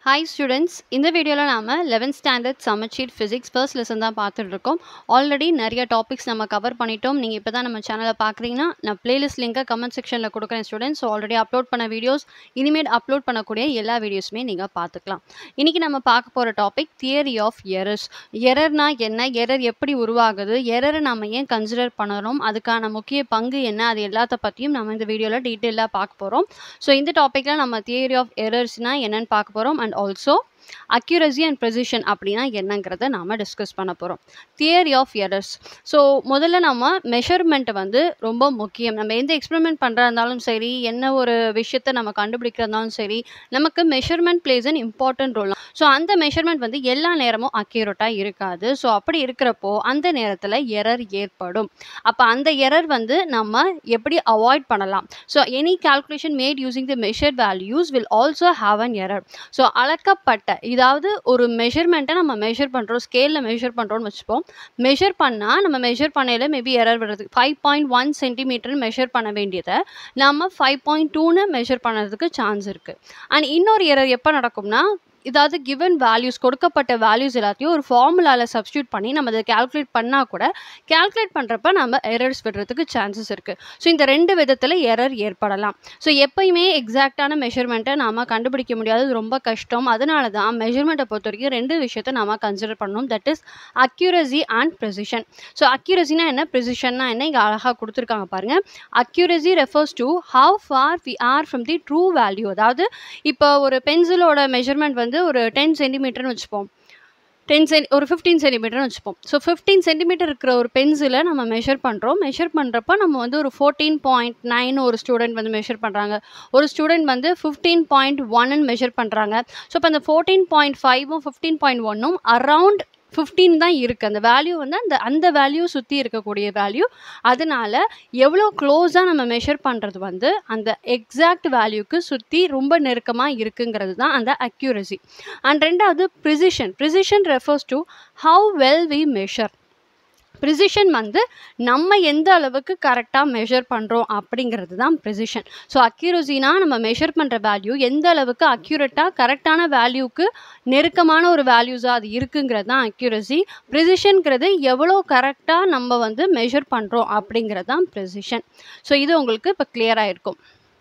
hi students இந்த வீடியோவில் நாம் 11th ஸ்டாண்டர்ட் சமச்சீர் ஃபிசிக்ஸ் ஃபர்ஸ்ட் லெசன் தான் பார்த்துட்டு இருக்கோம் ஆல்ரெடி நிறைய டாபிக்ஸ் நம்ம கவர் பண்ணிட்டோம் நீங்கள் இப்போ தான் நம்ம சேனலை பார்க்குறீங்கன்னா நான் பிளேலிஸ்ட் லிங்கை கமெண்ட் செக்ஷனில் கொடுக்குறேன் ஸ்டூடெண்ட்ஸ் ஆல்ரெடி அப்லோட் பண்ண வீடியோஸ் இனிமேல் அப்லோட் பண்ணக்கூடிய எல்லா வீடியோஸுமே நீங்கள் பார்த்துக்கலாம் இன்றைக்கி நம்ம பார்க்க போகிற டாபிக் தியரி ஆஃப் எரர்ஸ் எரர்னா என்ன எரர் எப்படி உருவாகுது எரரை நம்ம ஏன் கன்சிடர் பண்ணணும் அதுக்கான முக்கிய பங்கு என்ன அது எல்லாத்த பற்றியும் நம்ம இந்த வீடியோவில் டீட்டெயிலாக பார்க்க போகிறோம் ஸோ இந்த டாப்பிக்கில் நம்ம தியரி ஆஃப் எரர்ஸ்னால் என்னென்னு பார்க்க போகிறோம் and also accuracy and precision அப்படின்னா என்னங்கிறத நாம் டிஸ்கஸ் பண்ண போகிறோம் தியரி ஆஃப் எரர்ஸ் ஸோ முதல்ல நம்ம மெஷர்மெண்ட் வந்து ரொம்ப முக்கியம் நம்ம எந்த எக்ஸ்பெரிமெண்ட் பண்ணுறா இருந்தாலும் சரி என்ன ஒரு விஷயத்தை நம்ம கண்டுபிடிக்கிறதாலும் சரி நமக்கு measurement plays an important role so அந்த மெஷர்மெண்ட் வந்து எல்லா நேரமும் அக்யூரேட்டாக இருக்காது ஸோ அப்படி இருக்கிறப்போ அந்த நேரத்தில் எரர் ஏற்படும் அப்போ அந்த எரர் வந்து நம்ம எப்படி அவாய்ட் பண்ணலாம் so any calculation made using the measured values will also have an error so அளக்கப்பட்ட இதாவது ஒரு மெஷர்மெண்ட்டை நம்ம மெஷர் பண்ணுறோம் ஸ்கேலில் மெஷர் பண்ணுறோம்னு வச்சுப்போம் மெஷர் பண்ணால் நம்ம மெஷர் பண்ணையில் மேபி எரர் வருது ஃபைவ் பாயிண்ட் ஒன் சென்டிமீட்டர்னு மெஷர் பண்ண வேண்டியதை நம்ம ஃபைவ் பாயிண்ட் டூன்னு மெஷர் பண்ணுறதுக்கு சான்ஸ் இருக்குது அண்ட் இன்னொரு எரர் எப்போ நடக்கும்னா இதாவது கிவன் வேல்யூஸ் கொடுக்கப்பட்ட வேல்யூஸ் எல்லாத்தையும் ஒரு ஃபார்முலாவில் சப்ஸ்டியூட் பண்ணி நம்ம அதை கேல்குலேட் பண்ணால் கூட கேல்குலேட் பண்ணுறப்ப நம்ம எரர்ஸ் விடுறதுக்கு சான்சஸ் இருக்குது ஸோ இந்த ரெண்டு விதத்தில் எரர் ஏற்படலாம் ஸோ எப்பயுமே எக்ஸாக்டான மெஷர்மெண்ட்டை நாம் கண்டுபிடிக்க முடியாது ரொம்ப கஷ்டம் அதனால தான் மெஷர்மெண்ட்டை பொறுத்த வரைக்கும் ரெண்டு விஷயத்தை நாம் கன்சிடர் பண்ணணும் that is accuracy and precision so அக்யூரசினா என்ன ப்ரெசிஷன்னா என்ன இங்கே அழகாக கொடுத்துருக்காங்க பாருங்கள் accuracy refers to how far we are from the true value அதாவது இப்போ ஒரு பென்சிலோட மெஷர்மெண்ட் வந்து ஒரு டென் சென்டிமீட்டர்னு வச்சுப்போம் டென் சென்டி ஒரு ஃபிஃப்டீன் சென்டிமீட்டர்னு வச்சுப்போம் ஸோ ஃபிஃப்டீன் சென்டிமீட்டர் இருக்கிற ஒரு பென்சிலை நம்ம மெஷர் பண்ணுறோம் மெஷர் பண்ணுறப்ப நம்ம வந்து ஒரு ஃபோர்டீன் பாயிண்ட் நைன் ஒரு ஸ்டூடெண்ட் வந்து மெஷர் பண்ணுறாங்க ஒரு ஸ்டூடெண்ட் வந்து ஃபிஃப்டீன் பாயிண்ட் ஒன்னு மெஷர் பண்ணுறாங்க ஸோ இப்போ அந்த ஃபோர்டீன் பாயிண்ட் ஃபைவும் ஃபிஃப்டீன் பாயிண்ட் ஒன்னும் அரவுண்ட் ஃபிஃப்டீன் தான் இருக்குது அந்த வேல்யூ வந்து அந்த அந்த வேல்யூ சுற்றி இருக்கக்கூடிய வேல்யூ அதனால் எவ்வளோ க்ளோஸாக நம்ம மெஷர் பண்ணுறது வந்து அந்த எக்ஸாக்ட் வேல்யூக்கு சுற்றி ரொம்ப நெருக்கமாக இருக்குங்கிறது தான் அந்த அக்யூரசி அண்ட் ரெண்டாவது precision precision refers to how well we measure precision வந்து நம்ம எந்த அளவுக்கு கரெக்டாக மெஷர் பண்ணுறோம் அப்படிங்கிறது தான் ப்ரிசிஷன் ஸோ அக்யூரசினா நம்ம மெஷர் பண்ணுற வேல்யூ எந்த அளவுக்கு அக்யூரேட்டாக கரெக்டான வேல்யூக்கு நெருக்கமான ஒரு வேல்யூஸாக அது இருக்குங்கிறது தான் அக்யூரசி ப்ரிசிஷன்ங்கிறது எவ்வளோ கரெக்டாக நம்ம வந்து மெஷர் பண்ணுறோம் அப்படிங்கிறது தான் ப்ரிசிஷன் ஸோ இது உங்களுக்கு இப்போ கிளியராக இருக்கும்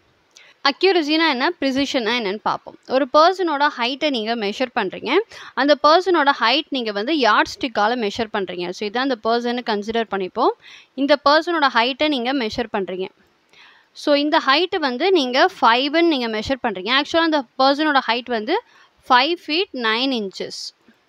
அக்யூரசினா என்ன ப்ரிசிஷனா என்னன்னு பார்ப்போம் ஒரு பர்சனோட ஹைட்டை நீங்கள் மெஷர் பண்ணுறீங்க அந்த பர்சனோட ஹைட் நீங்கள் வந்து யார்ட் ஸ்டிக்கால் மெஷர் பண்ணுறீங்க ஸோ இதான் அந்த பர்சனை கன்சிடர் பண்ணிப்போம் இந்த பர்சனோட ஹைட்டை நீங்கள் மெஷர் பண்ணுறீங்க ஸோ இந்த ஹைட்டு வந்து நீங்கள் ஃபைவ்னு நீங்கள் மெஷர் பண்ணுறீங்க ஆக்சுவலாக அந்த பர்சனோட ஹைட் வந்து five feet nine inches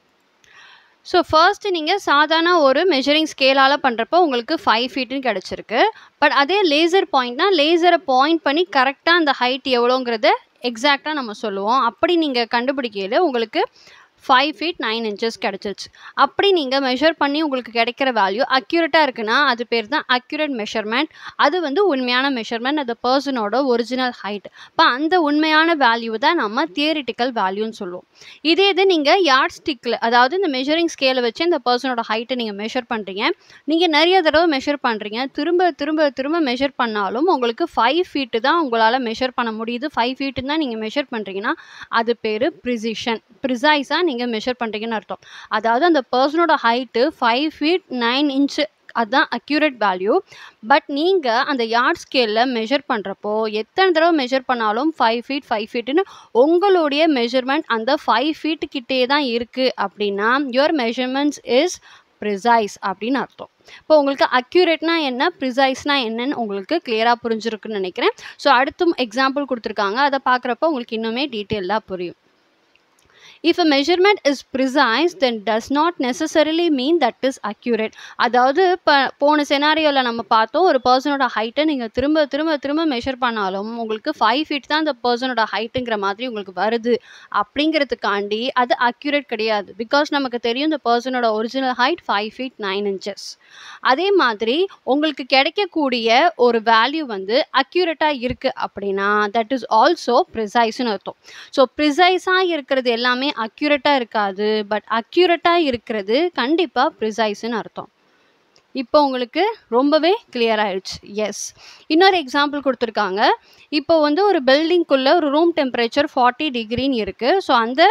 so first நீங்கள் சாதாரண ஒரு மெஷரிங் ஸ்கேலால் பண்ணுறப்போ உங்களுக்கு ஃபைவ் ஃபீட்டுன்னு கிடச்சிருக்கு பட் அதே லேசர் பாயிண்ட்னா லேசரை பாயிண்ட் பண்ணி கரெக்டாக அந்த ஹைட் எவ்வளோங்கிறத எக்ஸாக்டாக நம்ம சொல்லுவோம் அப்படி நீங்கள் கண்டுபிடிக்கையில் உங்களுக்கு ஃபைவ் ஃபீட் நைன் இன்ச்சஸ் கிடச்சிருச்சு அப்படி நீங்கள் மெஷர் பண்ணி உங்களுக்கு கிடைக்கிற வேல்யூ அக்யூரேட்டாக இருக்குன்னா அது பேர் தான் அக்யூரேட் மெஷர்மெண்ட் அது வந்து உண்மையான மெஷர்மெண்ட் அந்த பர்சனோட ஒரிஜினல் ஹைட் இப்போ அந்த உண்மையான வேல்யூ தான் நம்ம தியரிட்டிக்கல் வேல்யூன்னு சொல்லுவோம் இதே இது நீங்கள் யார்ட் ஸ்டிக்கில் அதாவது இந்த மெஷரிங் ஸ்கேலை வச்சு இந்த பர்சனோட ஹைட்டை நீங்கள் மெஷர் பண்ணுறீங்க நீங்கள் நிறைய தடவை மெஷர் பண்ணுறீங்க திரும்ப திரும்ப திரும்ப மெஷர் பண்ணாலும் உங்களுக்கு ஃபைவ் ஃபீட்டு தான் உங்களால் மெஷர் பண்ண முடியுது ஃபைவ் ஃபீட்டு தான் நீங்கள் மெஷர் பண்ணுறீங்கன்னா அது பேர் ப்ரிசிஷன் ப்ரிசைஸாக நீங்கள் மெஷர் பண்ணுறீங்கன்னு அர்த்தம் அதாவது அந்த பர்சனோட height five feet nine inch அதுதான் அக்யூரேட் வேல்யூ பட் நீங்கள் அந்த யார்ட் ஸ்கேலில் மெஷர் பண்ணுறப்போ எத்தனை தடவை மெஷர் பண்ணாலும் ஃபைவ் ஃபீட் ஃபைவ் ஃபீட்டுன்னு உங்களுடைய மெஷர்மெண்ட் அந்த ஃபைவ் ஃபீட்டு கிட்டே தான் இருக்குது அப்படின்னா யுவர் மெஷர்மெண்ட்ஸ் இஸ் ப்ரிசைஸ் அப்படின்னு அர்த்தம் இப்போ உங்களுக்கு அக்யூரேட்னா என்ன ப்ரிசைஸ்னா என்னன்னு உங்களுக்கு கிளியராக புரிஞ்சிருக்குன்னு நினைக்கிறேன் ஸோ அடுத்தும் எக்ஸாம்பிள் கொடுத்துருக்காங்க அதை பார்க்குறப்ப உங்களுக்கு இன்னுமே டீட்டெயிலாக புரியும் if a measurement is precise then does not necessarily mean that is accurate அதாவது இப்போ போன செனாரியோவில் நம்ம பார்த்தோம் ஒரு பர்சனோட ஹைட்டை நீங்கள் திரும்ப திரும்ப திரும்ப மெஷர் பண்ணாலும் உங்களுக்கு ஃபைவ் ஃபீட் தான் அந்த பர்சனோட ஹைட்டுங்கிற மாதிரி உங்களுக்கு வருது அப்படிங்கிறதுக்காண்டி அது அக்யூரேட் கிடையாது பிகாஸ் நமக்கு தெரியும் இந்த பர்சனோட original height five feet nine inches அதே மாதிரி உங்களுக்கு கிடைக்கக்கூடிய ஒரு வேல்யூ வந்து அக்யூரேட்டாக இருக்குது அப்படின்னா தட் இஸ் ஆல்சோ ப்ரிசைஸ்னு அர்த்தம் ஸோ ப்ரிசைஸாக இருக்கிறது எல்லாமே அக்யூரேட்டாக இருக்காது பட் அக்யூரேட்டாக இருக்கிறது கண்டிப்பாக ப்ரிசைஸ்னு அர்த்தம் இப்போ உங்களுக்கு ரொம்பவே கிளியர் ஆயிடுச்சு எஸ் இன்னொரு எக்ஸாம்பிள் கொடுத்துருக்காங்க இப்போ வந்து ஒரு பில்டிங்குள்ளே ஒரு ரூம் டெம்பரேச்சர் ஃபார்ட்டி டிகிரின்னு இருக்குது ஸோ அந்த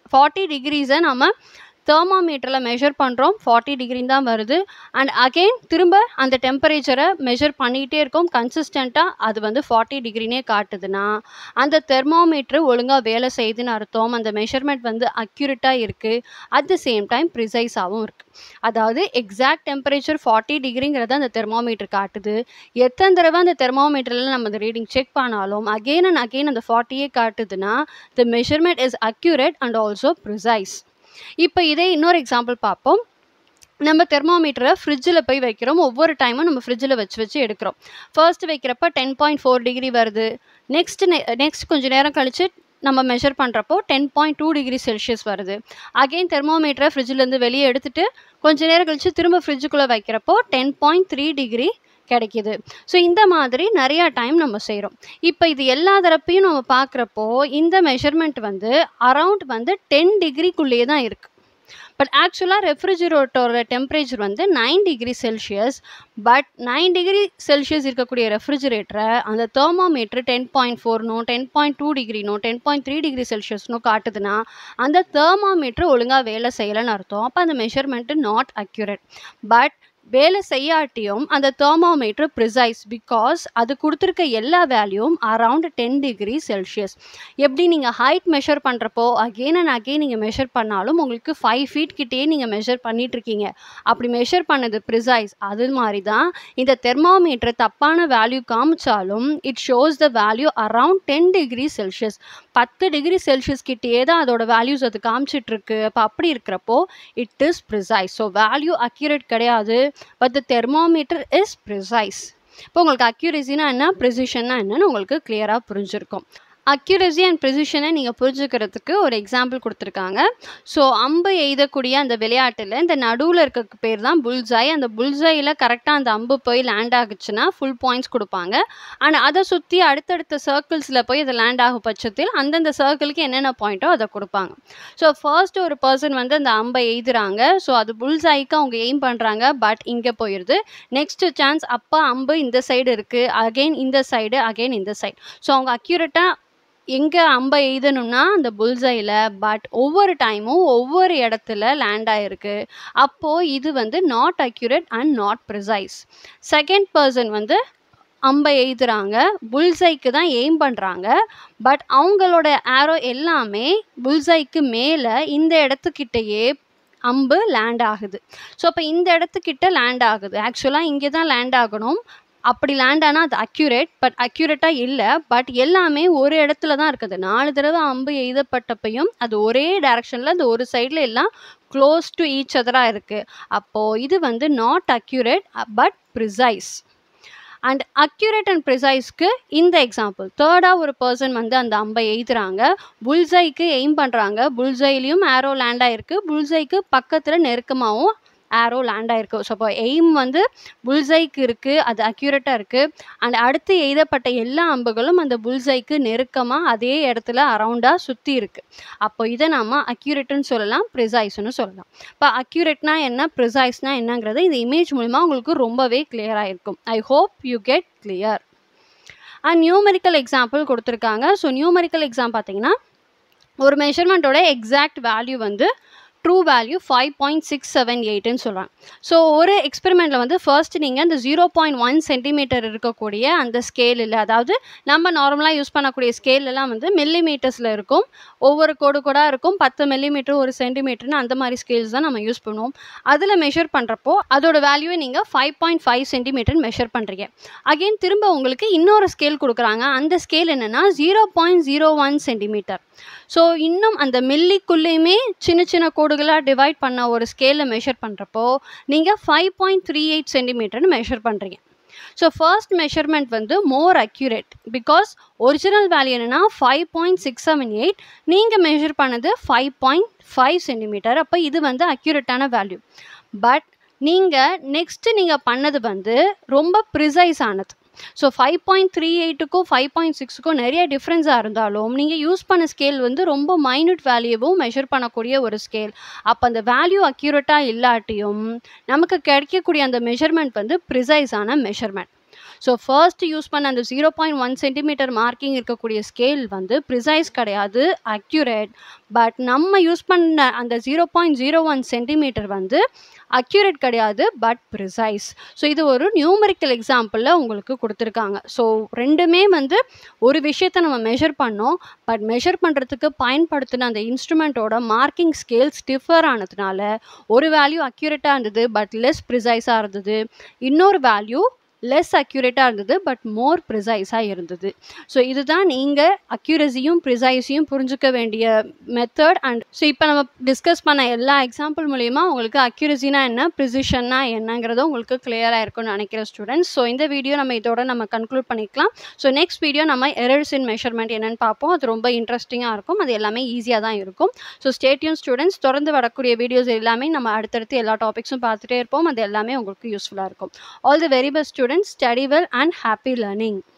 ஃபார்ட்டி டிகிரிஸை நம்ம தெர்மாமீட்டரில் மெஷர் பண்ணுறோம் ஃபார்ட்டி டிகிரி தான் வருது அண்ட் அகெயின் திரும்ப அந்த டெம்பரேச்சரை மெஷர் பண்ணிகிட்டே இருக்கோம் கன்சிஸ்டண்ட்டாக அது வந்து ஃபார்ட்டி டிகிரினே காட்டுதுன்னா அந்த தெர்மாமீட்ரு ஒழுங்காக வேலை செய்யுதுன்னு அர்த்தம் அந்த மெஷர்மெண்ட் வந்து அக்யூரேட்டாக இருக்குது அட் த சேம் டைம் ப்ரிசைஸாகவும் இருக்குது அதாவது எக்ஸாக்ட் டெம்பரேச்சர் ஃபார்ட்டி டிகிரிங்கிறத அந்த தெர்மாமீட்டர் காட்டுது எத்தனை தடவை அந்த தெர்மாமீட்டரில் நம்ம அந்த ரீடிங் செக் பண்ணாலும் அகெயின் அண்ட் அகெயின் அந்த ஃபார்ட்டியே காட்டுதுன்னா the measurement is accurate and also precise இப்போ இதே இன்னொரு எக்ஸாம்பிள் பார்ப்போம் நம்ம தெர்மாமீட்டரை ஃப்ரிட்ஜில் போய் வைக்கிறோம் ஒவ்வொரு டைமும் நம்ம ஃப்ரிட்ஜில் வச்சு வச்சு எடுக்கிறோம் ஃபர்ஸ்ட் வைக்கிறப்ப டென் பாயிண்ட் ஃபோர் டிகிரி வருது நெக்ஸ்ட் நெக்ஸ்ட் கொஞ்சம் நேரம் கழிச்சு நம்ம மெஷர் பண்ணுறப்போ ten point two degree celsius வருது அகெயின் தெர்மோமீட்டரை ஃப்ரிட்ஜிலேருந்து வெளியே எடுத்துகிட்டு கொஞ்ச நேரம் கழிச்சு திரும்ப ஃப்ரிட்ஜுக்குள்ளே வைக்கிறப்போ டென் பாயிண்ட் த்ரீ டிகிரி கிடைக்கிது ஸோ இந்த மாதிரி நிறையா டைம் நம்ம செய்கிறோம் இப்போ இது எல்லா தரப்பையும் நம்ம பார்க்குறப்போ இந்த மெஷர்மெண்ட் வந்து அரவுண்ட் வந்து டென் டிகிரிக்குள்ளேயே தான் இருக்குது பட் ஆக்சுவலாக ரெஃப்ரிஜிரேட்டரோட டெம்பரேச்சர் வந்து nine degree celsius but nine degree celsius இருக்கக்கூடிய ரெஃப்ரிஜிரேட்டரை அந்த தெர்மோமீட்டர் டென் பாயிண்ட் ஃபோர்னோ டென் பாயிண்ட் டூ டிகிரினோ டென் பாயிண்ட் த்ரீ டிகிரி செல்சியஸ்னோ காட்டுதுன்னா அந்த தெர்மோமீட்டர் ஒழுங்காக வேலை செய்யலைன்னு அர்த்தம் அப்போ அந்த மெஷர்மெண்ட்டு நாட் அக்யூரேட் பட் வேலை செய்யாட்டியும் அந்த தெர்மோமீட்டர் ப்ரிசைஸ் பிகாஸ் அது கொடுத்துருக்க எல்லா வேல்யூவும் அரவுண்ட் டென் டிகிரி செல்சியஸ் எப்படி நீங்கள் ஹைட் மெஷர் பண்ணுறப்போ அகெயின் அண்ட் அகெயின் நீங்கள் மெஷர் பண்ணாலும் உங்களுக்கு ஃபைவ் ஃபீட் கிட்டேயே நீங்கள் மெஷர் பண்ணிகிட்ருக்கீங்க அப்படி மெஷர் பண்ணது ப்ரிசைஸ் அது மாதிரி தான் இந்த தெர்மோமீட்டர் தப்பான வேல்யூ காமிச்சாலும் it shows the value around ten degree celsius பத்து டிகிரி செல்சியஸ் கிட்டேயே தான் அதோட வேல்யூஸ் அது காமிச்சிட்ருக்கு அப்போ அப்படி இருக்கிறப்போ it is precise so value accurate கிடையாது but the thermometer is precise இப்போ உங்களுக்கு அக்யூரேசினா என்ன ப்ரிசிஷன்னா என்னன்னு உங்களுக்கு கிளியராக புரிஞ்சிருக்கும் அக்யூரசி அண்ட் ப்ரிசிஷனை நீங்கள் புரிஞ்சுக்கிறதுக்கு ஒரு எக்ஸாம்பிள் கொடுத்துருக்காங்க ஸோ அம்பு எய்தக்கூடிய அந்த விளையாட்டில் இந்த நடுவில் இருக்க பேர் தான் புல்சாய் அந்த புல்சாயில் கரெக்டாக அந்த அம்பு போய் லேண்ட் ஆகுச்சுன்னா ஃபுல் பாயிண்ட்ஸ் கொடுப்பாங்க ஆனால் அதை சுற்றி அடுத்தடுத்த சர்க்கிள்ஸில் போய் அது லேண்ட் ஆகும் பட்சத்தில் அந்தந்த சர்க்கிளுக்கு என்னென்ன பாயிண்ட்டோ அதை கொடுப்பாங்க ஸோ ஃபர்ஸ்ட் ஒரு பர்சன் வந்து அந்த அம்பை எய்துறாங்க ஸோ அது புல்சாய்க்கு அவங்க எய்ம் பண்ணுறாங்க பட் இங்கே போயிடுது நெக்ஸ்ட் சான்ஸ் அப்போ அம்பு இந்த சைடு இருக்குது அகெயின் இந்த சைடு அகெயின் இந்த சைடு ஸோ அவங்க அக்யூரேட்டாக எங்கே அம்பை எய்தணும்னா அந்த புல்சையில் பட் ஒவ்வொரு டைமும் ஒவ்வொரு இடத்துல லேண்ட் ஆகிருக்கு அப்போது இது வந்து not accurate and not precise second person வந்து அம்பை எய்துறாங்க புல்சைக்கு தான் எய்ம் பண்ணுறாங்க பட் அவங்களோட ஆரோ எல்லாமே புல்சைக்கு மேலே இந்த இடத்துக்கிட்டேயே அம்பு லேண்ட் ஆகுது ஸோ அப்போ இந்த இடத்துக்கிட்ட லேண்ட் ஆகுது ஆக்சுவலாக இங்கே தான் லேண்ட் ஆகணும் அப்படி லேண்ட் ஆனால் அது அக்யூரேட் பட் அக்யூரேட்டாக இல்லை பட் எல்லாமே ஒரு இடத்துல தான் இருக்குது நாலு தடவை அம்பு எய்தப்பட்டப்பையும் அது ஒரே டைரக்ஷனில் அந்த ஒரு சைடில் எல்லாம் க்ளோஸ் டு ஈச் அதராக இருக்குது அப்போது இது வந்து not accurate but precise and accurate and ப்ரிசைஸ்க்கு இந்த எக்ஸாம்பிள் தேர்டாக ஒரு பர்சன் வந்து அந்த அம்பை எய்துறாங்க புல்சைக்கு எய்ம் பண்ணுறாங்க புல்சைலையும் ஆரோ லேண்ட் ஆகிருக்கு புல்சைக்கு பக்கத்தில் நெருக்கமாகவும் ஆரோ லேண்ட் ஆயிருக்கு ஸோ அப்போ எய்ம் வந்து புல்சைக்கு இருக்குது அது அக்யூரேட்டாக இருக்குது அண்ட் அடுத்து எய்தப்பட்ட எல்லா அம்புகளும் அந்த புல்சைக்கு நெருக்கமாக அதே இடத்துல அரவுண்டாக சுற்றி இருக்குது அப்போ இதை நம்ம அக்யூரேட்டுன்னு சொல்லலாம் ப்ரிசைஸ்னு சொல்லலாம் இப்போ அக்யூரேட்னா என்ன ப்ரிசைஸ்னா என்னங்கிறது இந்த இமேஜ் மூலிமா உங்களுக்கு ரொம்பவே கிளியராக இருக்கும் I hope you get clear and numerical example கொடுத்துருக்காங்க ஸோ நியூமெரிக்கல் எக்ஸாம் பார்த்தீங்கன்னா ஒரு மெஷர்மெண்ட்டோட எக்ஸாக்ட் வேல்யூ வந்து true value five point six seven எயிட்னு சொல்கிறாங்க ஸோ ஒரு எக்ஸ்பெரிமெண்ட்டில் வந்து ஃபர்ஸ்ட் நீங்கள் அந்த ஜீரோ பாயிண்ட் ஒன் சென்டிமீட்டர் இருக்கக்கூடிய அந்த ஸ்கேலில் அதாவது நம்ம நார்மலாக யூஸ் பண்ணக்கூடிய ஸ்கேலெல்லாம் வந்து மில்லி மீட்டர்ஸில் இருக்கும் ஒவ்வொரு கோடு கூட இருக்கும் பத்து மில்லிமீட்டர் ஒரு சென்டிமீட்டர்னு அந்த மாதிரி ஸ்கேல்ஸ் தான் நம்ம யூஸ் பண்ணுவோம் அதில் மெஷர் பண்ணுறப்போ அதோட வேல்யூவை நீங்கள் five point five centimetre measure பண்ணுறீங்க அகெயின் திரும்ப உங்களுக்கு இன்னொரு ஸ்கேல் கொடுக்குறாங்க அந்த ஸ்கேல் என்னென்னா zero point zero one centimetre so இன்னும் அந்த மில்லிக்குள்ளேயுமே சின்ன சின்ன கோடுகளாக டிவைட் பண்ண ஒரு ஸ்கேலில் மெஷர் பண்ணுறப்போ நீங்கள் ஃபைவ் பாயிண்ட் த்ரீ எயிட் சென்டிமீட்டர்னு மெஷர் பண்ணுறீங்க ஸோ ஃபர்ஸ்ட் மெஷர்மெண்ட் வந்து more accurate because original value என்னென்னா five point six seven eight நீங்கள் மெஷர் பண்ணது ஃபைவ் பாயிண்ட் ஃபைவ் சென்டிமீட்டர் அப்போ இது வந்து அக்யூரேட்டான வேல்யூ பட் நீங்கள் நெக்ஸ்ட்டு நீங்கள் பண்ணது வந்து ரொம்ப ப்ரிசைஸ் ஆனது ஸோ ஃபைவ் பாயிண்ட் த்ரீ எயிட்டுக்கும் ஃபைவ் பாயிண்ட் சிக்ஸுக்கும் நிறைய டிஃப்ரென்ஸாக இருந்தாலும் நீங்கள் யூஸ் பண்ண ஸ்கேல் வந்து ரொம்ப மைன்யூட் வேல்யூவும் மெஷர் பண்ணக்கூடிய ஒரு ஸ்கேல் அப்போ அந்த வேல்யூ அக்யூரேட்டாக இல்லாட்டியும் நமக்கு கிடைக்கக்கூடிய அந்த மெஷர்மெண்ட் வந்து ப்ரிசைஸான மெஷர்மெண்ட் ஸோ ஃபர்ஸ்ட் யூஸ் பண்ண அந்த zero point one centimetre marking இருக்கக்கூடிய ஸ்கேல் வந்து ப்ரிசைஸ் கிடையாது அக்யூரேட் பட் நம்ம யூஸ் பண்ண அந்த zero point zero one centimetre வந்து அக்யூரேட் கிடையாது பட் ப்ரிசைஸ் ஸோ இது ஒரு நியூமரிக்கல் எக்ஸாம்பிளில் உங்களுக்கு கொடுத்துருக்காங்க ஸோ ரெண்டுமே வந்து ஒரு விஷயத்தை நம்ம மெஷர் பண்ணோம் பட் மெஷர் பண்ணுறதுக்கு பயன்படுத்தின அந்த இன்ஸ்ட்ருமெண்ட்டோட மார்க்கிங் ஸ்கேல்ஸ் டிஃபர் ஆனதுனால ஒரு வேல்யூ அக்யூரேட்டாக இருந்தது பட் லெஸ் ப்ரிசைஸாக இருந்தது இன்னொரு வேல்யூ லெஸ் அக்யூரேட்டாக இருந்தது பட் மோர் ப்ரிசைஸாக இருந்தது ஸோ இதுதான் நீங்கள் அக்யூரஸியும் ப்ரிசைஸையும் புரிஞ்சுக்க வேண்டிய மெத்தட் அண்ட் ஸோ இப்போ நம்ம டிஸ்கஸ் பண்ண எல்லா எக்ஸாம்பிள் மூலிமா உங்களுக்கு அக்யூரஸினா என்ன ப்ரிசிஷன்னா என்னங்கிறது உங்களுக்கு கிளியராக இருக்கும்னு நினைக்கிற ஸ்டூடெண்ட்ஸ் ஸோ இந்த வீடியோ நம்ம இதோட நம்ம கன்க்ளூட் பண்ணிக்கலாம் ஸோ நெக்ஸ்ட் வீடியோ நம்ம எரர்ஸ் இன் மெஷர்மெண்ட் என்னென்னு பார்ப்போம் அது ரொம்ப இன்ட்ரெஸ்டிங்காக இருக்கும் அது எல்லாமே ஈஸியாக தான் இருக்கும் ஸோ ஸ்டேட்யூன் ஸ்டூடெண்ட்ஸ் தொடர்ந்து வரக்கூடிய வீடியோஸ் எல்லாமே நம்ம அடுத்தடுத்து எல்லா டாபிக்ஸும் பார்த்துட்டே இருப்போம் அது எல்லாமே உங்களுக்கு யூஸ்ஃபுல்லாக இருக்கும் all the very best students study well and happy learning